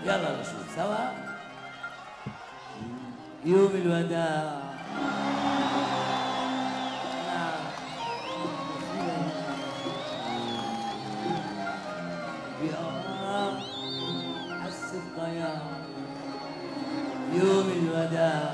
يلا نشوف سوا يوم الوداع يا حس الضياع يوم الوداع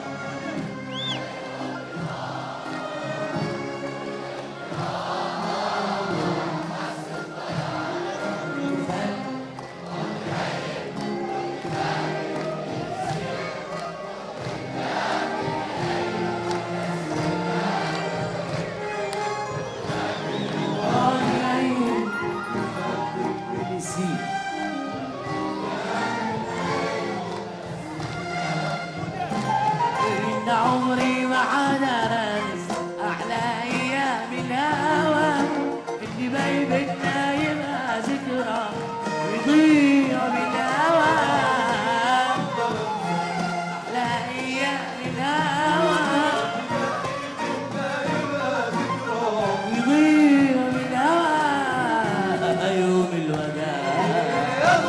إن عمري ما حنرس أحلى أيام الهوى اللي بيبتنا يبقى ذكرى ويضيع بالهوى أحلى أيام الهوى ويضيع بالهوى يوم الوداع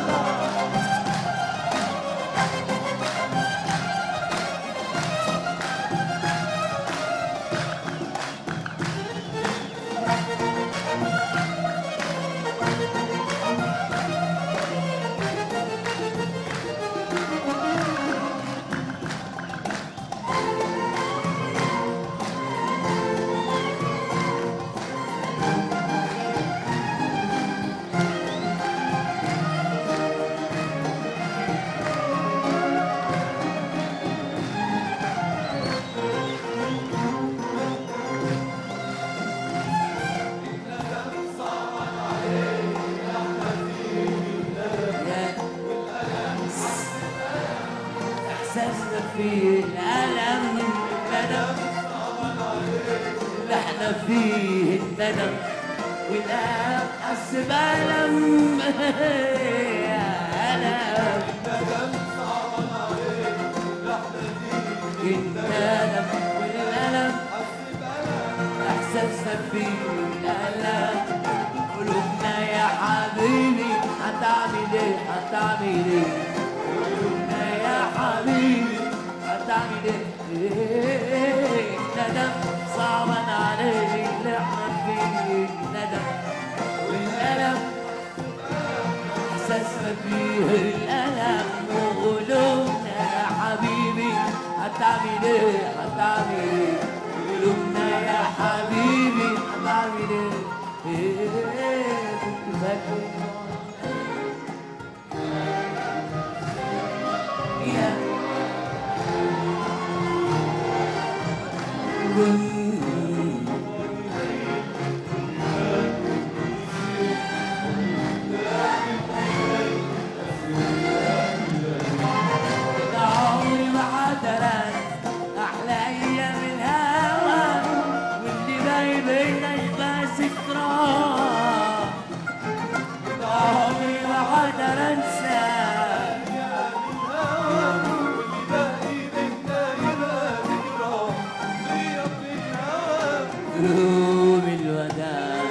يا احساسنا فيه الالم الندم اللي احنا فيه الندم والالم حس بالم يا الم الندم والالم احساسنا فيه الالم قلوبنا يا حبيبي هتعمل ايه هتعمل ايه قلوبنا يا حبيبي هتعمل ايه الندم صعبا عليه اللي احنا فيه الندم والألم احساسنا فيه الألم وقلوبنا يا حبيبي هتعمل ايه هتعمل ايه قلوبنا يا حبيبي هتعمل ايه ايه كنت فاكر يا ده عمري ما حضرت احلى ايام الهوى واللي بايبنا يبقى ذكرى ده عمري ما حقدر انسى يوم الوداع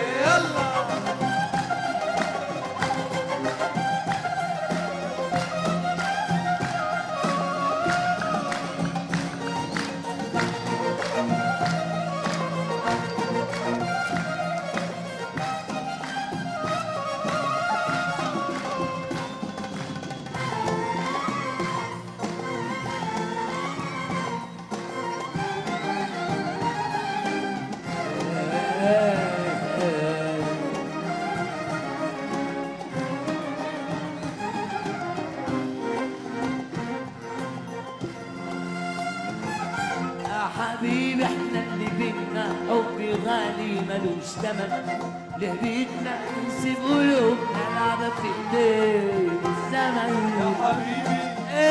يا حبيبي احنا اللي بينا حب غالي ملوش تمن ليه بيتنا نسيب قلوبنا لعبة في ايدين الزمن يا حبيبي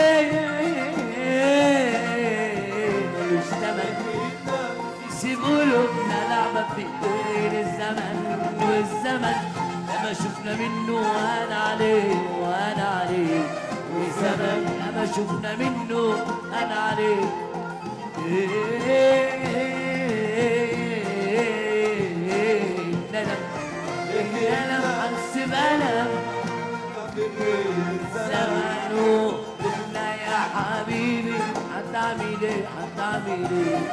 ملوش تمن نسيب قلوبنا لعبة في ايدين الزمن والزمن لما شفنا منه وانا عليه وانا عليه والزمن لما شفنا منه انا عليه ندم ألم حس بألم زمان قلنا يا حبيبي هتعمل ايه هتعمل ايه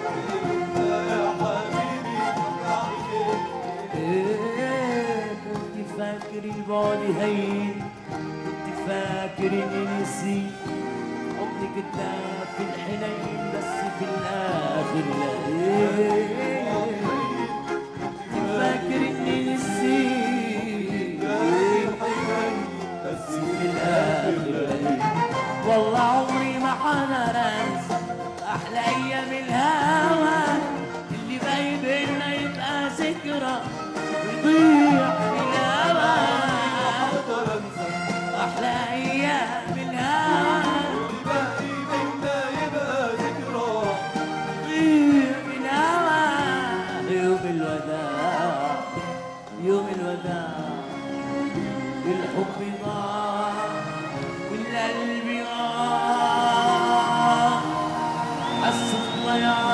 إيه، كنت فاكر البعد هين كنت فاكر اني نسيت حضنك اداك في الحنين بس في الاخر لقيت كنت فاكر اني نسيت بس في الاخر لقيت والله عمري ما حنرانس احلى ايام الهوى اللي باين بينا يبقى ذكرى ويضيع في الهوى احلى ايام الهوى يضيع في الهوى يوم الوداع يوم الوداع الحب ضاع والقلب ضاع حس بضياع